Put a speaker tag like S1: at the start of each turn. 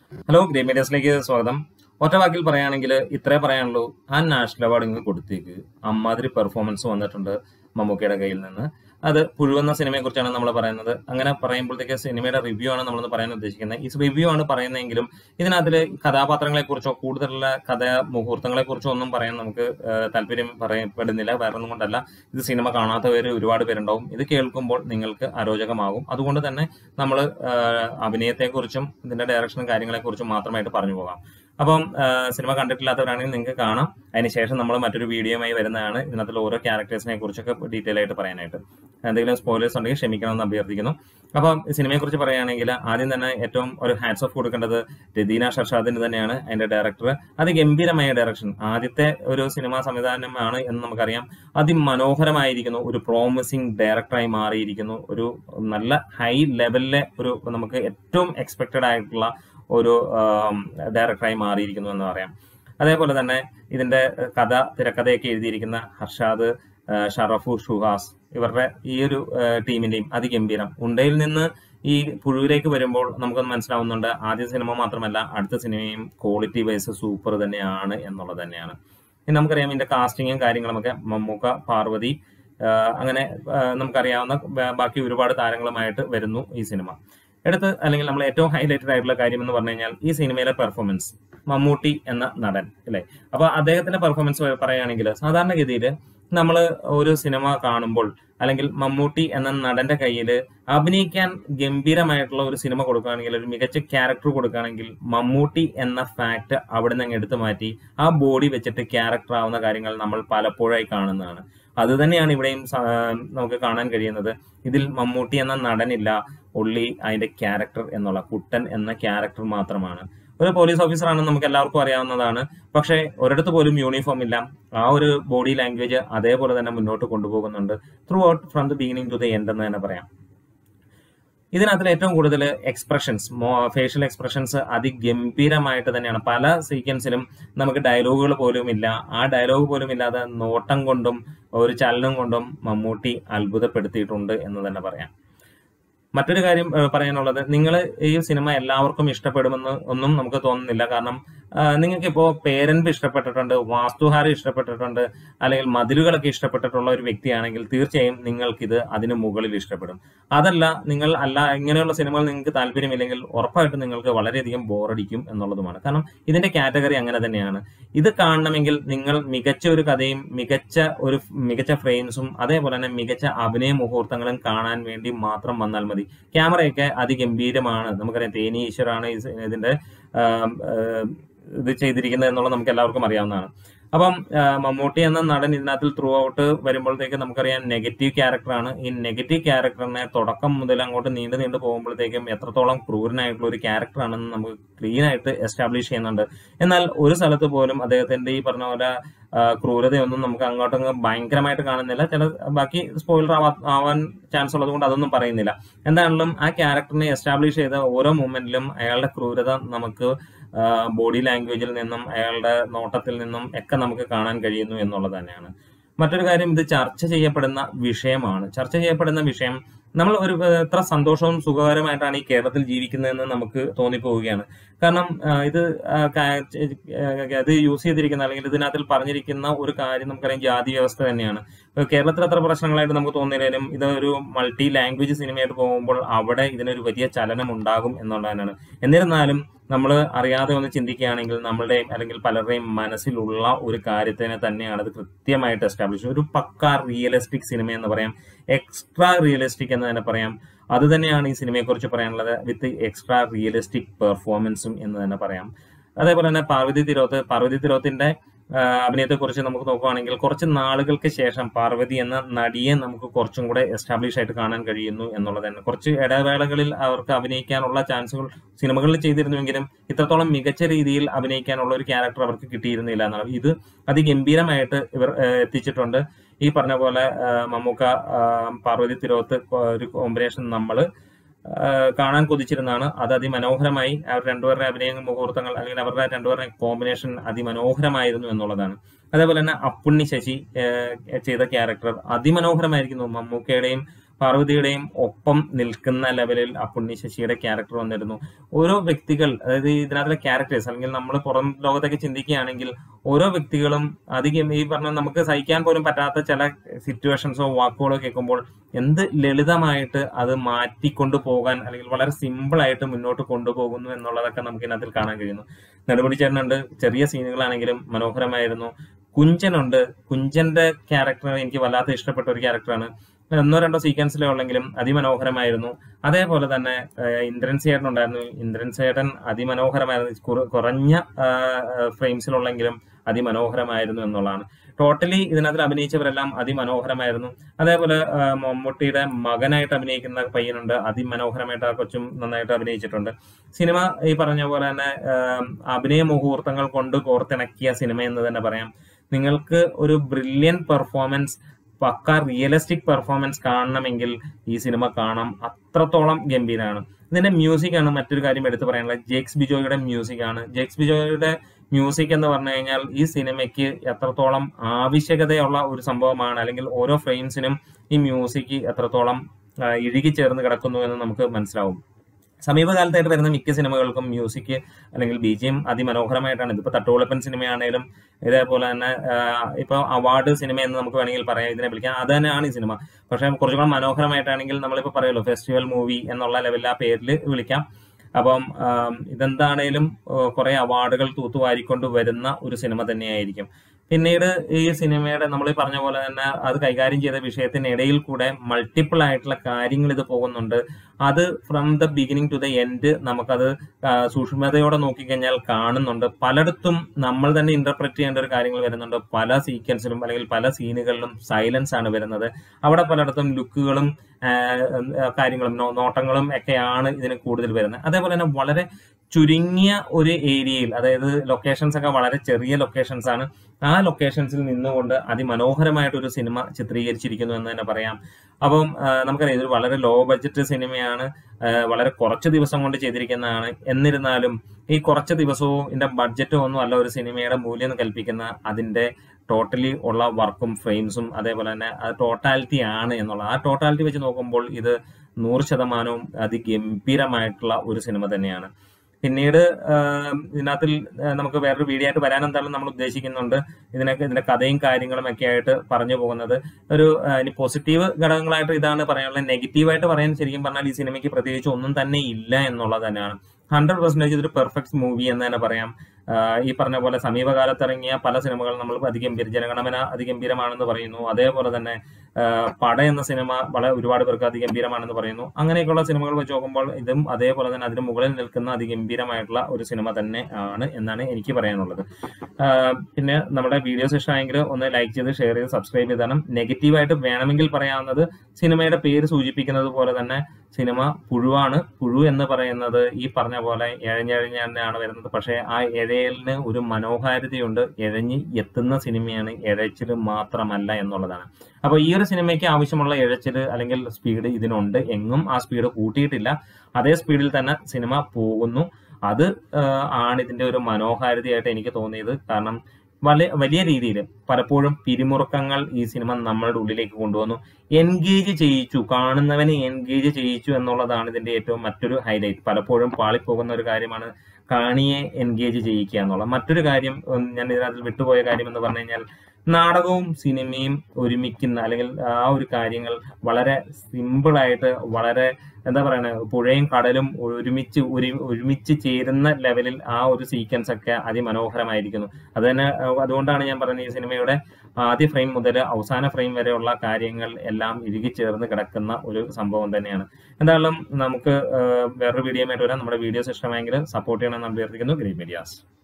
S1: hello grey മീഡിയസിലേക്ക് സ്വാഗതം ഒറ്റ വാക്കിൽ പറയുകയാണെങ്കിൽ ഇത്രേ പറയാനുള്ളൂ ആ നാഷണൽ അവാർഡ് ഇങ്ങ് കൊടുത്തേക്ക് അമ്മാതിരി പെർഫോമൻസ് വന്നിട്ടുണ്ട് മമ്മൂക്കയുടെ കയ്യിൽ നിന്ന് അത് പുഴുവെന്ന സിനിമയെ കുറിച്ചാണ് നമ്മൾ പറയുന്നത് അങ്ങനെ പറയുമ്പോഴത്തേക്ക് സിനിമയുടെ റിവ്യൂ ആണ് നമ്മൾ പറയാൻ ഉദ്ദേശിക്കുന്നത് ഈ റിവ്യൂ ആണ് പറയുന്നതെങ്കിലും ഇതിനകത്തിൽ കഥാപാത്രങ്ങളെ കുറിച്ചോ കൂടുതലുള്ള കഥ മുഹൂർത്തങ്ങളെ കുറിച്ചോ ഒന്നും പറയാൻ നമുക്ക് ആ, താല്പര്യം പറയപ്പെടുന്നില്ല വേറെ ഒന്നും കൊണ്ടല്ല ഇത് സിനിമ കാണാത്തവർ ഒരുപാട് പേരുണ്ടാവും ഇത് കേൾക്കുമ്പോൾ നിങ്ങൾക്ക് അരോചകമാകും അതുകൊണ്ട് തന്നെ നമ്മൾ അഭിനയത്തെക്കുറിച്ചും ഇതിന്റെ ഡയറക്ഷനും കാര്യങ്ങളെക്കുറിച്ചും മാത്രമായിട്ട് പറഞ്ഞു പോകാം അപ്പം ആ, സിനിമ കണ്ടിട്ടില്ലാത്തവരാണെങ്കിൽ നിങ്ങൾക്ക് കാണാം അതിനുശേഷം നമ്മൾ മറ്റൊരു വീഡിയോയുമായി വരുന്നതാണ് ഇതിനകത്തുള്ള ഓരോ ക്യാരക്ടേഴ്സിനെ കുറിച്ചൊക്കെ ഡീറ്റെയിൽ ആയിട്ട് പറയാനായിട്ട് എന്തെങ്കിലും സ്പോയിലേഴ്സ് ഉണ്ടെങ്കിൽ ക്ഷമിക്കണമെന്ന് അഭ്യർത്ഥിക്കുന്നു അപ്പം സിനിമയെ കുറിച്ച് പറയുകയാണെങ്കിൽ ആദ്യം തന്നെ ഏറ്റവും ഒരു ഹാറ്റ്സ് ഓഫ് കൊടുക്കേണ്ടത് രദീന ഷർഷാദിന് തന്നെയാണ് അതിന്റെ ഡയറക്ടർ അതിഗംഭീരമായ ഡയറക്ഷൻ ആദ്യത്തെ ഒരു സിനിമാ സംവിധാനമാണ് എന്ന് നമുക്കറിയാം അതിമനോഹരമായിരിക്കുന്നു ഒരു പ്രോമിസിങ് ഡയറക്ടറായി മാറിയിരിക്കുന്നു ഒരു നല്ല ഹൈ ലെവലിലെ ഒരു നമുക്ക് ഏറ്റവും എക്സ്പെക്റ്റഡ് ആയിട്ടുള്ള ഒരു ഡയറക്ടറായി മാറിയിരിക്കുന്നു എന്ന് പറയാം അതേപോലെ തന്നെ ഇതിന്റെ കഥ തിരക്കഥയൊക്കെ എഴുതിയിരിക്കുന്ന ഹർഷാദ് ആ, ഷറഫു ഷുഹാസ് ഇവരുടെ ഈ ഒരു ടീമിന്റെയും അതിഗംഭീരം ഉണ്ടയിൽ നിന്ന് ഈ പുഴുവിലേക്ക് വരുമ്പോൾ നമുക്കൊന്ന് മനസ്സിലാവുന്നുണ്ട് ആദ്യ സിനിമ മാത്രമല്ല അടുത്ത സിനിമയും ക്വാളിറ്റി വൈസ് സൂപ്പർ തന്നെയാണ് എന്നുള്ളത് തന്നെയാണ് ഇനി നമുക്കറിയാം ഇതിന്റെ കാസ്റ്റിങ്ങും കാര്യങ്ങളുമൊക്കെ മമ്മൂക്ക പാർവതി ആ, അങ്ങനെ ആ, നമുക്കറിയാവുന്ന ബ- ബാക്കി ഒരുപാട് താരങ്ങളുമായിട്ട് വരുന്നു ഈ സിനിമ എടുത്ത് അല്ലെങ്കിൽ നമ്മൾ ഏറ്റവും ഹൈലൈറ്റഡ് ആയിട്ടുള്ള കാര്യം എന്ന് പറഞ്ഞു കഴിഞ്ഞാൽ ഈ സിനിമയിലെ പെർഫോമൻസ് മമ്മൂട്ടി എന്ന നടൻ അല്ലെ അപ്പൊ അദ്ദേഹത്തിന്റെ പെർഫോമൻസ് പറയുകയാണെങ്കിൽ സാധാരണഗതിയിൽ നമ്മൾ ഒരു സിനിമ കാണുമ്പോൾ അല്ലെങ്കിൽ മമ്മൂട്ടി എന്ന നടന്റെ കയ്യിൽ അഭിനയിക്കാൻ ഗംഭീരമായിട്ടുള്ള ഒരു സിനിമ കൊടുക്കുകയാണെങ്കിൽ ഒരു മികച്ച ക്യാരക്ടർ കൊടുക്കുകയാണെങ്കിൽ മമ്മൂട്ടി എന്ന ഫാക്ട് അവിടെ നിന്ന് അങ്ങ് എടുത്തു മാറ്റി ആ ബോഡി വെച്ചിട്ട് ക്യാരക്ടർ ആവുന്ന കാര്യങ്ങൾ നമ്മൾ പലപ്പോഴായി കാണുന്നതാണ് അത് തന്നെയാണ് ഇവിടെയും സ- നമുക്ക് കാണാൻ കഴിയുന്നത് ഇതിൽ മമ്മൂട്ടി എന്ന നടനില്ല ഉള്ളി അതിന്റെ ക്യാരക്ടർ എന്നുള്ള കുട്ടൻ എന്ന ക്യാരക്ടർ മാത്രമാണ് ഒരു പോലീസ് ഓഫീസർ ആണെന്ന് നമുക്ക് എല്ലാവർക്കും അറിയാവുന്നതാണ് പക്ഷേ ഒരിടത്ത് പോലും യൂണിഫോം ഇല്ല ആ ഒരു ബോഡി ലാംഗ്വേജ് അതേപോലെ തന്നെ മുന്നോട്ട് കൊണ്ടുപോകുന്നുണ്ട് throughout from the beginning to the end എന്ന് തന്നെ പറയാം ഇതിനകത്തിൽ ഏറ്റവും കൂടുതൽ എക്സ്പ്രഷൻസ് ഫേഷ്യൽ എക്സ്പ്രഷൻസ് അതിഗംഭീരമായിട്ട് തന്നെയാണ് പല സീക്വൻസിലും നമുക്ക് ഡയലോഗുകൾ പോലും ഇല്ല ആ ഡയലോഗ് പോലും ഇല്ലാതെ നോട്ടം കൊണ്ടും ഒരു ചലനം കൊണ്ടും മമ്മൂട്ടി അത്ഭുതപ്പെടുത്തിയിട്ടുണ്ട് എന്ന് തന്നെ പറയാം മറ്റൊരു കാര്യം ഏഹ്, പറയാനുള്ളത് നിങ്ങൾ ഈ സിനിമ എല്ലാവർക്കും ഇഷ്ടപ്പെടുമെന്ന് ഒന്നും നമുക്ക് തോന്നുന്നില്ല കാരണം നിങ്ങൾക്ക് ഇപ്പോൾ പേരൻപ് ഇഷ്ടപ്പെട്ടിട്ടുണ്ട് വാസ്തുഹാരം ഇഷ്ടപ്പെട്ടിട്ടുണ്ട് അല്ലെങ്കിൽ മതിലുകളൊക്കെ ഇഷ്ടപ്പെട്ടിട്ടുള്ള ഒരു വ്യക്തിയാണെങ്കിൽ തീർച്ചയായും നിങ്ങൾക്കിത് അതിന് മുകളിൽ ഇഷ്ടപ്പെടും അതല്ല നിങ്ങൾ അല്ല ഇങ്ങനെയുള്ള സിനിമകൾ നിങ്ങൾക്ക് താല്പര്യമില്ലെങ്കിൽ ഉറപ്പായിട്ടും നിങ്ങൾക്ക് വളരെയധികം ബോറടിക്കും എന്നുള്ളതുമാണ് കാരണം ഇതിന്റെ കാറ്റഗറി അങ്ങനെ തന്നെയാണ് ഇത് കാണണമെങ്കിൽ നിങ്ങൾ മികച്ച ഒരു കഥയും മികച്ച ഒരു മികച്ച ഫ്രെയിംസും അതേപോലെ തന്നെ മികച്ച അഭിനയ മുഹൂർത്തങ്ങളും കാണാൻ വേണ്ടി മാത്രം വന്നാൽ മതി ക്യാമറയൊക്കെ അതിഗംഭീരമാണ് നമുക്കറിയാം തേനി ഈശ്വറാണ് ഈ സി- ഇതിന്റെ ആം, ആം, ഇത് ചെയ്തിരിക്കുന്നത് എന്നുള്ളത് നമുക്ക് എല്ലാവർക്കും അറിയാവുന്നതാണ് അപ്പം ആ, മമ്മൂട്ടി എന്ന നടൻ ഇതിനകത്തിൽ ത്രൂ ഔട്ട് വരുമ്പോഴത്തേക്ക് നമുക്കറിയാം നെഗറ്റീവ് ക്യാരക്ടറാണ് ഈ നെഗറ്റീവ് ക്യാരക്ടറിനെ തുടക്കം മുതൽ അങ്ങോട്ട് നീണ്ടു നീണ്ടു പോകുമ്പോഴത്തേക്കും എത്രത്തോളം ക്രൂരനായിട്ടുള്ള ഒരു ക്യാരക്ടറാണെന്ന് നമുക്ക് ക്ലീൻ ആയിട്ട് എസ്റ്റാബ്ലിഷ് ചെയ്യുന്നുണ്ട് എന്നാൽ ഒരു സ്ഥലത്ത് പോലും അദ്ദേഹത്തിന്റെ ഈ പറഞ്ഞ പോലെ ആ, ക്രൂരതയൊന്നും നമുക്ക് അങ്ങോട്ടങ്ങ് ഭയങ്കരമായിട്ട് കാണുന്നില്ല ചില ബാക്കി സ്പോയിലർ ആവാൻ ചാൻസ് ഉള്ളത് കൊണ്ട് അതൊന്നും പറയുന്നില്ല എന്താണെങ്കിലും ആ ക്യാരക്ടറിനെ എസ്റ്റാബ്ലിഷ് ചെയ്ത ഓരോ മൂമെന്റിലും അയാളുടെ ക്രൂരത നമുക്ക് ബോഡി ലാംഗ്വേജിൽ നിന്നും അയാളുടെ നോട്ടത്തിൽ നിന്നും ഒക്കെ നമുക്ക് കാണാൻ കഴിയുന്നു എന്നുള്ളത് തന്നെയാണ് മറ്റൊരു കാര്യം ഇത് ചർച്ച ചെയ്യപ്പെടുന്ന വിഷയമാണ് ചർച്ച ചെയ്യപ്പെടുന്ന വിഷയം നമ്മൾ ഒരു ഏഹ്, എത്ര സന്തോഷവും സുഖകരമായിട്ടാണ് ഈ കേരളത്തിൽ ജീവിക്കുന്നതെന്ന് നമുക്ക് തോന്നിപ്പോവുകയാണ് കാരണം ആ, ഇത് ആ, കാ- ചെ- ഏഹ്, അത് യൂസ് ചെയ്തിരിക്കുന്ന അല്ലെങ്കിൽ ഇതിനകത്തിൽ പറഞ്ഞിരിക്കുന്ന ഒരു കാര്യം നമുക്കറിയാം ജാതി വ്യവസ്ഥ തന്നെയാണ് ഇപ്പൊ കേരളത്തിൽ അത്ര പ്രശ്നങ്ങളായിട്ട് നമുക്ക് തോന്നിയാലും ഇത് ഒരു മൾട്ടി ലാംഗ്വേജ് സിനിമയായിട്ട് പോകുമ്പോൾ അവിടെ ഇതിനൊരു വലിയ ചലനം ഉണ്ടാകും എന്നുള്ളതാണ് എന്നിരുന്നാലും നമ്മൾ അറിയാതെ ഒന്ന് ചിന്തിക്കുകയാണെങ്കിൽ നമ്മളുടെയും അല്ലെങ്കിൽ പലരുടെയും മനസ്സിലുള്ള ഒരു കാര്യത്തിനെ തന്നെയാണ് അത് കൃത്യമായിട്ട് എസ്റ്റാബ്ലിഷ് ഒരു പക്ക റിയലിസ്റ്റിക് സിനിമ എന്ന് പറയാം എക്സ്ട്രാ റിയലിസ്റ്റിക് എന്ന് തന്നെ പറയാം അത് തന്നെയാണ് ഈ സിനിമയെക്കുറിച്ച് പറയാനുള്ളത് വിത്ത് എക്സ്ട്രാ റിയലിസ്റ്റിക് പെർഫോമൻസും എന്ന് തന്നെ പറയാം അതേപോലെ തന്നെ പാർവതി തിരോത്ത് പാർവതി തിരോത്തിന്റെ അഭിനയത്തെ കുറിച്ച് നമുക്ക് നോക്കുകയാണെങ്കിൽ കുറച്ച് നാളുകൾക്ക് ശേഷം പാർവതി എന്ന നടിയെ നമുക്ക് കുറച്ചും കൂടെ എസ്റ്റാബ്ലിഷ് ആയിട്ട് കാണാൻ കഴിയുന്നു എന്നുള്ളത് തന്നെ കുറച്ച് ഇടവേളകളിൽ അവർക്ക് അഭിനയിക്കാനുള്ള ചാൻസുകൾ സിനിമകളിൽ ചെയ്തിരുന്നുവെങ്കിലും ഇത്രത്തോളം മികച്ച രീതിയിൽ അഭിനയിക്കാനുള്ള ഒരു ക്യാരക്ടർ അവർക്ക് കിട്ടിയിരുന്നില്ല എന്നാണ് ഇത് അതിഗംഭീരമായിട്ട് ഇവർ ഏഹ്, എത്തിച്ചിട്ടുണ്ട് ഈ പറഞ്ഞ പോലെ ഏഹ്, മമ്മൂക്ക ആഹ്, പാർവതി തിരോത്ത് ഒരു കോമ്പിനേഷൻ നമ്മൾ കാണാൻ കൊതിച്ചിരുന്നതാണ് അത് അതിമനോഹരമായി അവർ രണ്ടുപേരുടെ അഭിനയ മുഹൂർത്തങ്ങൾ അല്ലെങ്കിൽ അവരുടെ രണ്ടുപേരുടെ കോമ്പിനേഷൻ അതിമനോഹരമായിരുന്നു എന്നുള്ളതാണ് അതേപോലെ തന്നെ അപ്പുണ്ണി ശശി ഏഹ്, ചെയ്ത ക്യാരക്ടർ അതിമനോഹരമായിരിക്കുന്നു മമ്മൂക്കയുടെയും പാർവതിയുടെയും ഒപ്പം നിൽക്കുന്ന ലെവലിൽ ആ പുണ്യ ശശിയുടെ ക്യാരക്ടർ വന്നിരുന്നു ഓരോ വ്യക്തികൾ അതായത് ഇതിനകത്തിലെ ക്യാരക്ടേഴ്സ് അല്ലെങ്കിൽ നമ്മൾ പുറം ലോകത്തേക്ക് ചിന്തിക്കുകയാണെങ്കിൽ ഓരോ വ്യക്തികളും അധികം ഈ പറഞ്ഞ നമുക്ക് സഹിക്കാൻ പോലും പറ്റാത്ത ചില സിറ്റുവേഷൻസോ വാക്കുകളോ കേൾക്കുമ്പോൾ എന്ത് ലളിതമായിട്ട് അത് മാറ്റിക്കൊണ്ടു പോകാൻ അല്ലെങ്കിൽ വളരെ സിമ്പിൾ ആയിട്ട് മുന്നോട്ട് കൊണ്ടുപോകുന്നു എന്നുള്ളതൊക്കെ നമുക്ക് ഇതിനകത്തിൽ കാണാൻ കഴിയുന്നു നെടുമുടി ചേട്ടനുണ്ട് ചെറിയ സീനുകളാണെങ്കിലും മനോഹരമായിരുന്നു കുഞ്ചനുണ്ട് കുഞ്ചന്റെ ക്യാരക്ടർ എനിക്ക് വല്ലാത്ത ഇഷ്ടപ്പെട്ട ഒരു ക്യാരക്ടറാണ് ഒന്നോ രണ്ടോ സീക്വൻസിലേ ഉള്ളെങ്കിലും അതിമനോഹരമായിരുന്നു അതേപോലെ തന്നെ ഏഹ്, ഇന്ദ്രൻ ചേട്ടൻ ഉണ്ടായിരുന്നു ഇന്ദ്രൻ ചേട്ടൻ അതിമനോഹരമായിരുന്നു കുറ- കുറഞ്ഞ ഫ്രെയിംസിലുള്ളെങ്കിലും അതിമനോഹരമായിരുന്നു എന്നുള്ളതാണ് ടോട്ടലി ഇതിനകത്ത് അഭിനയിച്ചവരെല്ലാം അതിമനോഹരമായിരുന്നു അതേപോലെ ആ, മമ്മൂട്ടിയുടെ മകനായിട്ട് അഭിനയിക്കുന്ന പയ്യനുണ്ട് അതിമനോഹരമായിട്ട് ആ കൊച്ചും നന്നായിട്ട് അഭിനയിച്ചിട്ടുണ്ട് സിനിമ ഈ പറഞ്ഞ പോലെ തന്നെ ആ, അഭിനയ മുഹൂർത്തങ്ങൾ കൊണ്ട് കോർത്തിണക്കിയ സിനിമ എന്ന് തന്നെ പറയാം നിങ്ങൾക്ക് ഒരു brilliant performance pakka realistic performance കാണണമെങ്കിൽ ഈ സിനിമ കാണാം അത്രത്തോളം ഗംഭീരമാണ് ഇതിന്റെ മ്യൂസിക് ആണ് മറ്റൊരു കാര്യം എടുത്തു പറയാനുള്ളത് ജേക്സ് ബിജോയുടെ മ്യൂസിക് ആണ് ജേക്സ് ബിജോയുടെ മ്യൂസിക് എന്ന് പറഞ്ഞു കഴിഞ്ഞാൽ ഈ സിനിമയ്ക്ക് എത്രത്തോളം ആവശ്യകതയുള്ള ഒരു സംഭവമാണ് അല്ലെങ്കിൽ ഓരോ ഫ്രെയിംസിനും ഈ മ്യൂസിക് എത്രത്തോളം ആ, ഇഴുകിച്ചേർന്ന് കിടക്കുന്നു എന്ന് നമുക്ക് മനസ്സിലാവും സമീപകാലത്തായിട്ട് വരുന്ന മിക്ക സിനിമകൾക്കും മ്യൂസിക് അല്ലെങ്കിൽ ബി ജി എം അതിമനോഹരമായിട്ടാണ് ഇതിപ്പോ തട്ടുകൊളുപ്പൻ സിനിമയാണേലും ഇതേപോലെ തന്നെ ആഹ്, ഇപ്പൊ അവാർഡ് സിനിമ എന്ന് നമുക്ക് വേണമെങ്കിൽ പറയാം ഇതിനെ വിളിക്കാം അത് തന്നെയാണ് ഈ സിനിമ പക്ഷെ കുറച്ചുകൂടെ മനോഹരമായിട്ടാണെങ്കിൽ നമ്മളിപ്പോ പറയുമല്ലോ ഫെസ്റ്റിവൽ മൂവി എന്നുള്ള ലെവലിൽ ആ പേരിൽ വിളിക്കാം അപ്പം ആം, ഇതെന്താണേലും ഏഹ്, കുറെ അവാർഡുകൾ തൂത്തുവാരിക്കൊണ്ട് വരുന്ന ഒരു സിനിമ തന്നെയായിരിക്കും പിന്നീട് ഈ സിനിമയുടെ നമ്മൾ പറഞ്ഞ പോലെ തന്നെ അത് കൈകാര്യം ചെയ്ത വിഷയത്തിനിടയിൽ കൂടെ മൾട്ടിപ്പിൾ ആയിട്ടുള്ള കാര്യങ്ങൾ ഇത് പോകുന്നുണ്ട് അത് from the beginning to the end നമുക്കത് ആ, സൂക്ഷ്മതയോടെ നോക്കിക്കഴിഞ്ഞാൽ കാണുന്നുണ്ട് പലയിടത്തും നമ്മൾ തന്നെ ഇന്റർപ്രറ്റ് ചെയ്യേണ്ട ഒരു കാര്യങ്ങൾ വരുന്നുണ്ട് പല സീക്വൻസിലും അല്ലെങ്കിൽ പല സീനുകളിലും സൈലൻസ് ആണ് വരുന്നത് അവിടെ പലയിടത്തും ലുക്കുകളും ആ, ആ, കാര്യങ്ങളും നോ- നോട്ടങ്ങളും ഒക്കെയാണ് ഇതിന് കൂടുതൽ വരുന്നത് അതേപോലെ തന്നെ വളരെ ചുരുങ്ങിയ ഒരു ഏരിയയിൽ അതായത് ലൊക്കേഷൻസ് ഒക്കെ വളരെ ചെറിയ ലൊക്കേഷൻസ് ആണ് ആ ലൊക്കേഷൻസിൽ നിന്നുകൊണ്ട് അതിമനോഹരമായിട്ട് ഒരു സിനിമ ചിത്രീകരിച്ചിരിക്കുന്നു എന്ന് തന്നെ പറയാം അപ്പം ആ, നമുക്കറിയാം ഇതൊരു വളരെ ലോ ബഡ്ജറ്റ് സിനിമയാണ് ആ, വളരെ കുറച്ച് ദിവസം കൊണ്ട് ചെയ്തിരിക്കുന്നതാണ് എന്നിരുന്നാലും ഈ കുറച്ച് ദിവസവും ഇതിന്റെ ബഡ്ജറ്റും ഒന്നും അല്ല ഒരു സിനിമയുടെ മൂല്യം എന്ന് കൽപ്പിക്കുന്ന അതിന്റെ ടോട്ടലി ഉള്ള വർക്കും ഫ്രെയിംസും അതേപോലെ തന്നെ അത് ടോട്ടാലിറ്റി ആണ് എന്നുള്ള ആ ടോട്ടാലിറ്റി വെച്ച് നോക്കുമ്പോൾ ഇത് നൂറ് ശതമാനവും അതിഗംഭീരമായിട്ടുള്ള ഒരു സിനിമ തന്നെയാണ് പിന്നീട് ആഹ്, ഇതിനകത്തിൽ ആഹ്, നമുക്ക് വേറൊരു വീഡിയോ ആയിട്ട് വരാൻ എന്തായാലും നമ്മൾ ഉദ്ദേശിക്കുന്നുണ്ട് ഇതിനൊക്കെ ഇതിന്റെ കഥയും കാര്യങ്ങളും ഒക്കെ ആയിട്ട് പറഞ്ഞു പോകുന്നത് ഒരു ആഹ്, ഇനി പോസിറ്റീവ് ഘടകങ്ങളായിട്ട് ഇതാണ് പറയാനുള്ളത് നെഗറ്റീവായിട്ട് പറയാൻ ശരിക്കും പറഞ്ഞാൽ ഈ സിനിമയ്ക്ക് പ്രത്യേകിച്ച് ഒന്നും തന്നെ ഇല്ല എന്നുള്ളത് തന്നെയാണ് ഹൺഡ്രഡ് പെർസെന്റേജ് ഇതൊരു പെർഫെക്റ്റ് മൂവി എന്ന് തന്നെ പറയാം ആഹ് ഈ പറഞ്ഞ പോലെ സമീപകാലത്ത് ഇറങ്ങിയ പല സിനിമകൾ നമ്മൾ അതിഗംഭീര ജനഗണമന അതിഗംഭീരമാണെന്ന് പറയുന്നു അതേപോലെ തന്നെ ആഹ് പട എന്ന സിനിമ വളരെ ഒരുപാട് പേർക്ക് അതിഗംഭീരമാണെന്ന് പറയുന്നു അങ്ങനെയൊക്കെയുള്ള സിനിമകൾ വെച്ച് നോക്കുമ്പോൾ ഇതും അതേപോലെ തന്നെ അതിന് മുകളിൽ നിൽക്കുന്ന അതിഗംഭീരമായിട്ടുള്ള ഒരു സിനിമ തന്നെ ആണ് എന്നാണ് എനിക്ക് പറയാനുള്ളത് ആഹ് പിന്നെ നമ്മുടെ വീഡിയോസ് ഇഷ്ടമായെങ്കിൽ ഒന്ന് ലൈക്ക് ചെയ്ത് ഷെയർ ചെയ്ത് സബ്സ്ക്രൈബ് ചെയ്താണ് നെഗറ്റീവായിട്ട് വേണമെങ്കിൽ പറയാവുന്നത് സിനിമയുടെ പേര് സൂചിപ്പിക്കുന്നത് പോലെ തന്നെ സിനിമ പുഴുവാണ് പുഴു എന്ന് പറയുന്നത് ഈ പറഞ്ഞ പോലെ എഴഞ്ഞെഴഞ്ഞ് തന്നെയാണ് വരുന്നത് പക്ഷേ ആ എഴയലിന് ഒരു മനോഹാരിതയുണ്ട് എഴഞ്ഞ് എത്തുന്ന സിനിമയാണ് എഴച്ചിൽ മാത്രമല്ല എന്നുള്ളതാണ് അപ്പോൾ ഈ ഒരു സിനിമയ്ക്ക് ആവശ്യമുള്ള എഴച്ചിൽ അല്ലെങ്കിൽ സ്പീഡ് ഇതിനുണ്ട് എങ്ങും ആ സ്പീഡ് കൂട്ടിയിട്ടില്ല അതേ സ്പീഡിൽ തന്നെ സിനിമ പോകുന്നു അത് ആഹ്, ആണ് ഇതിന്റെ ഒരു മനോഹാരിതയായിട്ട് എനിക്ക് തോന്നിയത് കാരണം വലിയ വലിയ രീതിയിൽ പലപ്പോഴും പിരിമുറുക്കങ്ങൾ ഈ സിനിമ നമ്മളുടെ ഉള്ളിലേക്ക് കൊണ്ടുവന്നു എൻഗേജ് ചെയ്യിച്ചു കാണുന്നവനെ എൻഗേജ് ചെയ്യിച്ചു എന്നുള്ളതാണ് ഇതിന്റെ ഏറ്റവും മറ്റൊരു ഹൈലൈറ്റ് പലപ്പോഴും പാളിപ്പോകുന്ന ഒരു കാര്യമാണ് കാണിയെ എൻഗേജ് ചെയ്യിക്കുക എന്നുള്ളത് മറ്റൊരു കാര്യം ഉം, ഞാൻ ഇതിനകത്ത് വിട്ടുപോയ കാര്യം എന്ന് പറഞ്ഞു കഴിഞ്ഞാൽ നാടകവും സിനിമയും ഒരുമിക്കുന്ന അല്ലെങ്കിൽ ആ ഒരു കാര്യങ്ങൾ വളരെ സിമ്പിളായിട്ട് വളരെ എന്താ പറയുന്നത് പുഴയും കടലും ഒരുമിച്ച് ഒരു ഒരുമിച്ച് ചേരുന്ന ലെവലിൽ ആ ഒരു സീക്വൻസ് ഒക്കെ അതിമനോഹരമായിരിക്കുന്നു അത് തന്നെ അഹ് അതുകൊണ്ടാണ് ഞാൻ പറഞ്ഞത് ഈ സിനിമയുടെ ആദ്യ ഫ്രെയിം മുതൽ അവസാന ഫ്രെയിം വരെയുള്ള കാര്യങ്ങൾ എല്ലാം ഇഴുകിച്ചേർന്ന് കിടക്കുന്ന ഒരു സംഭവം തന്നെയാണ് എന്തായാലും നമുക്ക് ആഹ് വേറൊരു വീഡിയോ ആയിട്ട് വരാം നമ്മുടെ വീഡിയോസ് ഇഷ്ടമായെങ്കിൽ സപ്പോർട്ട് ചെയ്യണമെന്ന് അഭ്യർത്ഥിക്കുന്നു ഗ്രീൻ മീഡിയാസ്